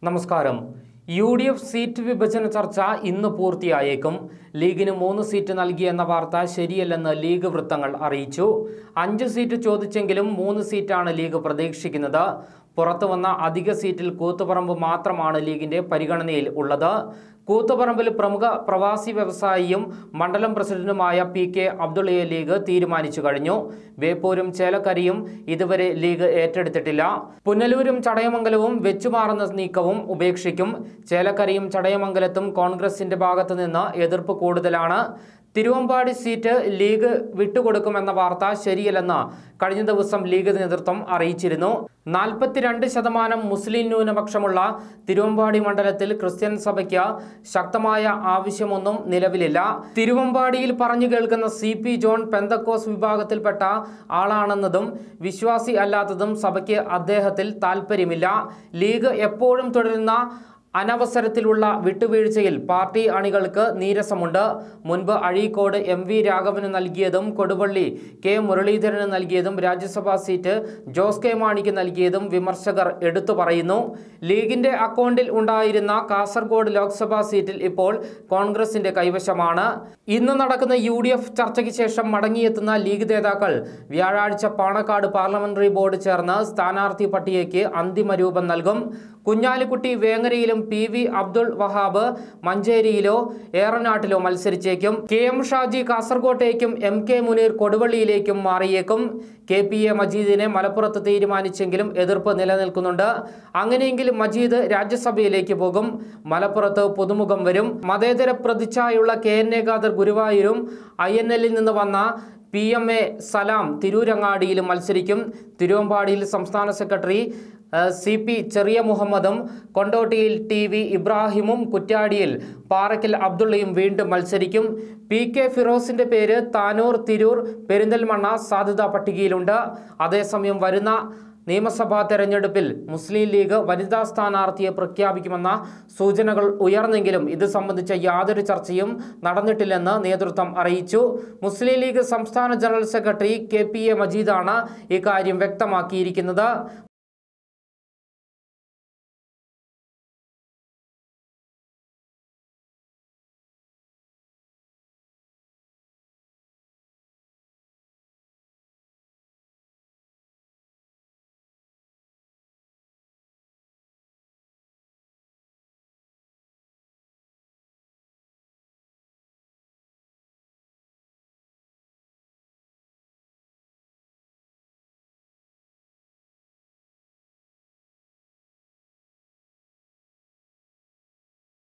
നമസ്കാരം U D F seat വിഭജന ചർച്ച ഇന്ന് പൂർത്തിയായേക്കും ലീഗിന് മൂന്ന് സീറ്റ് നൽകിയെന്ന വാർത്ത ശരിയല്ലെന്ന് ലീഗ് വൃത്തങ്ങൾ അറിയിച്ചു അഞ്ച് സീറ്റ് ചോദിച്ചെങ്കിലും മൂന്ന് സീറ്റാണ് ലീഗ് പ്രതീക്ഷിക്കുന്നത് പുറത്തു വന്ന അധിക സീറ്റിൽ കൂത്തുപറമ്പ് മാത്രമാണ് ലീഗിന്റെ പരിഗണനയിൽ ഉള്ളത് കൂത്തുപറമ്പിൽ പ്രമുഖ പ്രവാസി വ്യവസായിയും മണ്ഡലം പ്രസിഡന്റുമായ പി കെ അബ്ദുള്ളയെ ലീഗ് തീരുമാനിച്ചു കഴിഞ്ഞു ബേപ്പൂരും ചേലക്കരയും ഇതുവരെ ലീഗ് ഏറ്റെടുത്തിട്ടില്ല പുനലൂരും ചടയമംഗലവും വെച്ചുമാറുന്ന നീക്കവും ഉപേക്ഷിക്കും ചേലക്കരയും ചടയമംഗലത്തും കോൺഗ്രസിന്റെ ഭാഗത്തു നിന്ന് എതിർപ്പ് കൂടുതലാണ് തിരുവമ്പാടി സീറ്റ് ലീഗ് വിട്ടുകൊടുക്കുമെന്ന വാർത്ത ശരിയല്ലെന്ന് കഴിഞ്ഞ ദിവസം ലീഗ് നേതൃത്വം അറിയിച്ചിരുന്നു നാൽപ്പത്തിരണ്ട് ശതമാനം മുസ്ലിം ന്യൂനപക്ഷമുള്ള തിരുവമ്പാടി മണ്ഡലത്തിൽ ക്രിസ്ത്യൻ സഭയ്ക്ക് ശക്തമായ ആവശ്യമൊന്നും നിലവിലില്ല തിരുവമ്പാടിയിൽ പറഞ്ഞു കേൾക്കുന്ന സി പി ജോൺ പെന്തക്കോസ് വിഭാഗത്തിൽപ്പെട്ട ആളാണെന്നതും വിശ്വാസി അല്ലാത്തതും സഭയ്ക്ക് അദ്ദേഹത്തിൽ താൽപ്പര്യമില്ല ലീഗ് എപ്പോഴും തുടരുന്ന അനവസരത്തിലുള്ള വിട്ടുവീഴ്ചയിൽ പാർട്ടി അണികൾക്ക് നീരസമുണ്ട് മുൻപ് അഴീക്കോട് എം വി രാഘവന് നൽകിയതും കൊടുവള്ളി കെ മുരളീധരന് നൽകിയതും രാജ്യസഭാ സീറ്റ് ജോസ് കെ മാണിക്ക് നൽകിയതും വിമർശകർ എടുത്തു പറയുന്നു ലീഗിന്റെ അക്കൗണ്ടിൽ ഉണ്ടായിരുന്ന കാസർഗോഡ് ലോക്സഭാ സീറ്റിൽ ഇപ്പോൾ കോൺഗ്രസിന്റെ കൈവശമാണ് ഇന്ന് നടക്കുന്ന യു ഡി എഫ് ചർച്ചയ്ക്ക് ശേഷം മടങ്ങിയെത്തുന്ന ലീഗ് നേതാക്കൾ വ്യാഴാഴ്ച പാണക്കാട് പാർലമെന്ററി ബോർഡ് ചേർന്ന് സ്ഥാനാർത്ഥി പട്ടികയ്ക്ക് അന്തിമ രൂപം നൽകും കുഞ്ഞാലിക്കുട്ടി വേങ്ങരയിലും പി വി അബ്ദുൾ വഹാബ് മഞ്ചേരിയിലോ ഏറനാട്ടിലോ മത്സരിച്ചേക്കും കെ എം ഷാജി കാസർകോട്ടേക്കും എം കെ മുനീർ കൊടുവള്ളിയിലേക്കും മാറിയേക്കും കെ പി എ മജീദിനെ മലപ്പുറത്ത് തീരുമാനിച്ചെങ്കിലും എതിർപ്പ് നിലനിൽക്കുന്നുണ്ട് അങ്ങനെയെങ്കിൽ മജീദ് രാജ്യസഭയിലേക്ക് പോകും മലപ്പുറത്ത് പുതുമുഖം വരും മതേതര പ്രതിച്ഛായുള്ള കെ എൻ എ ഖാദർ ഗുരുവായൂരും ഐ എൻ എല്ലിൽ നിന്ന് വന്ന പി എം എ സലാം തിരൂരങ്ങാടിയിലും മത്സരിക്കും തിരുവമ്പാടിയിൽ സംസ്ഥാന സെക്രട്ടറി ഏഹ്, സി പി ചെറിയ മുഹമ്മദും കൊണ്ടോട്ടിയിൽ ടി വി ഇബ്രാഹിമും കുറ്റ്യാടിയിൽ പാറയ്ക്കൽ അബ്ദുള്ളയും വീണ്ടും മത്സരിക്കും പി കെ ഫിറോസിന്റെ പേര് താനൂർ തിരൂർ പെരിന്തൽമണ്ണ സാധ്യതാ പട്ടികയിലുണ്ട് അതേസമയം വരുന്ന നിയമസഭാ തെരഞ്ഞെടുപ്പിൽ മുസ്ലിം ലീഗ് വനിതാ സ്ഥാനാർത്ഥിയെ പ്രഖ്യാപിക്കുമെന്ന സൂചനകൾ ഉയർന്നെങ്കിലും ഇത് സംബന്ധിച്ച യാതൊരു ചർച്ചയും നടന്നിട്ടില്ലെന്ന് നേതൃത്വം അറിയിച്ചു മുസ്ലിം ലീഗ് സംസ്ഥാന general secretary K P A മജീദാണ് ഇക്കാര്യം വ്യക്തമാക്കിയിരിക്കുന്നത്